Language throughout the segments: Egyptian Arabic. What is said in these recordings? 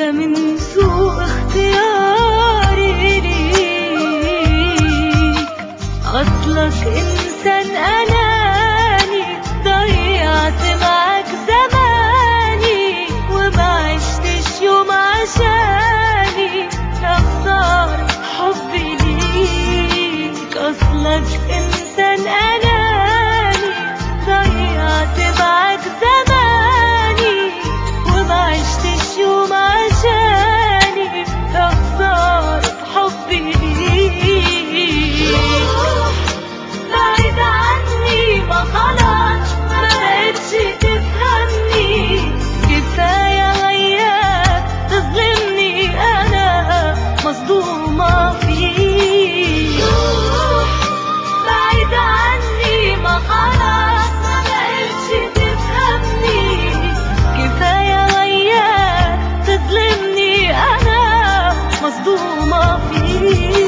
ده من سوء اختياري ليك أصلك إنسان أناني ضيعت معاك زماني وما عشتش يوم عشاني أخسر حبي ليك أصلك إنسان أناني ضيعت معاك زماني وما عشتش يوم عشاني أخسر حبي ليك بعيد عني ما خلاص ما بقتش تفهمني كفاية وياك تظلمني أنا مصدومة فيك بعيد عني ما خلاص ما بقتش تفهمني كفاية وياك تظلمني أنا مصدومة فيك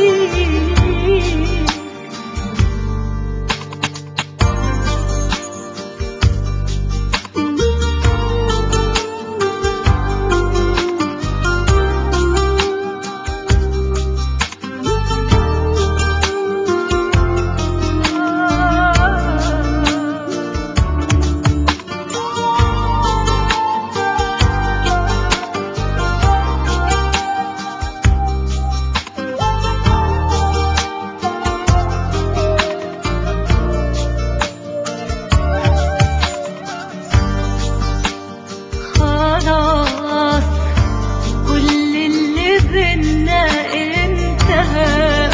خلاص كل اللي بينا انتهى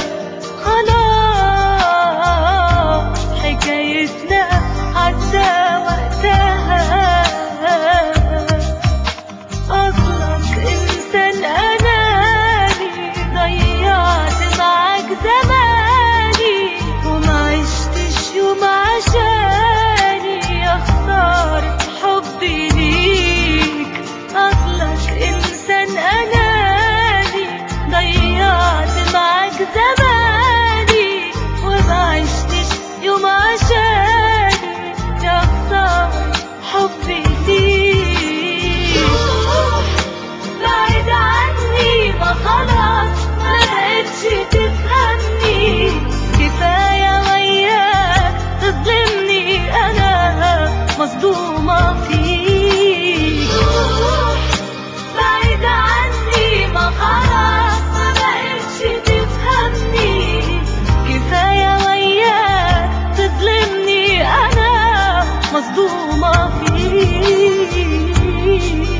خلاص حكايتنا عدى وقتها أصلك إنسان أناني ضيعت معاك زماني وما عشتش يوم عشاني أخسر حبي ليك أصلك إنسان أناني ضيعت معاك زماني وما عشتش يوم عشاني أخسر حبي ليك بعيد عني ما خلاص ما بقتش تفهمني كفاية وياك تظلمني أنا مصدومة فيك بعيد عني ما خلاص ما بقتش تفهمني كفاية وياك تظلمني أنا مصدومة فيك